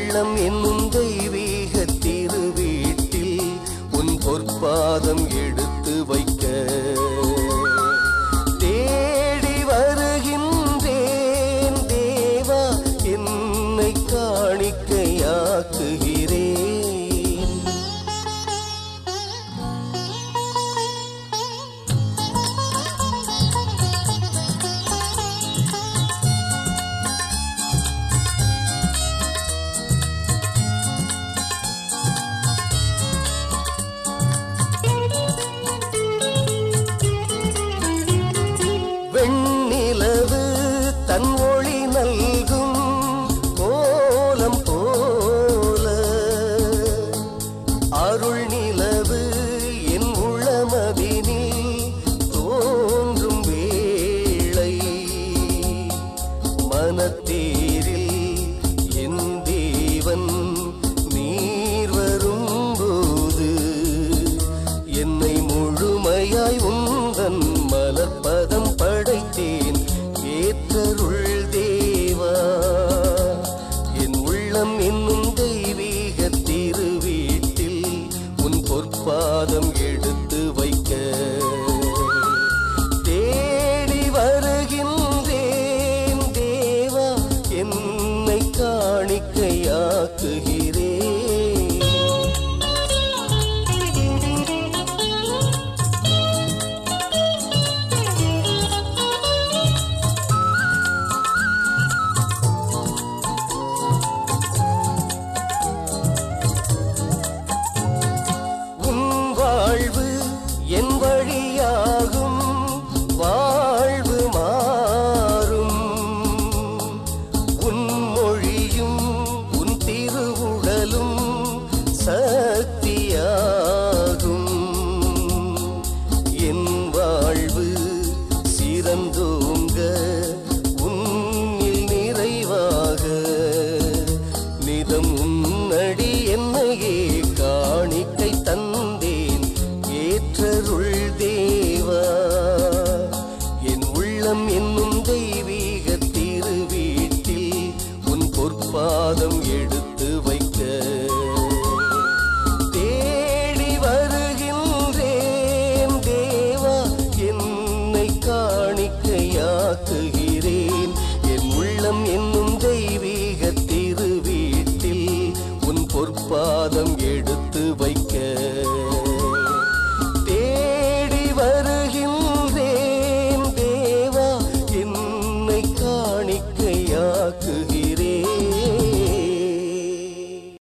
உள்ளம் என்னும் தெய்வீக திருவீட்டில் உன் பொற்பாதம் எடுத்து வைக்க தேடி வருகின்றேன் தேவா என்னை காணிக்கையாக்குகிறேன் வெண்ணிலவு தன் ஒளி நல்கும் கோலம் போல அருள் நிலவு என் உளமதினில் தோன்றும் வேளை மனத்தேரில் என் தேவன் நீர் வரும்போது என்னை முழுமையாய் உந்தன் மலர்பதம் படைத்தேன் ஏற்றருள் தேவா என் உள்ளம் என்னும் தெய்வீக திருவீட்டில் உன் பொற்பாதம் எடுத்து வைக்க தேடி வருகின்றேன் தேவா என்னை காணிக்கையாக்குகிறேன் உன் வாழ்வு என் வழியாகும் வாழ்வு மாறும் உன் மொழியும் உன் திருவுடலும் சக்தியாகும் என் வாழ்வு சிறந்தோங்க உன்னில் நிறைவாக நிதம் உன்னடி என்னையே காணிக்கை தந்தேன் ஏற்றருள் தேவா என் உள்ளம் என்னும் தெய்வீக திருவீட்டில் உன் பொற்பாதம் எடுத்து வைக்க தேடி வருகின்றேன் தேவா என்னை காணிக்கையாக்குகிறேன் என் உள்ளம் என்னும் தெய்வீக திருவீட்டில் உன் பொற்பாதம்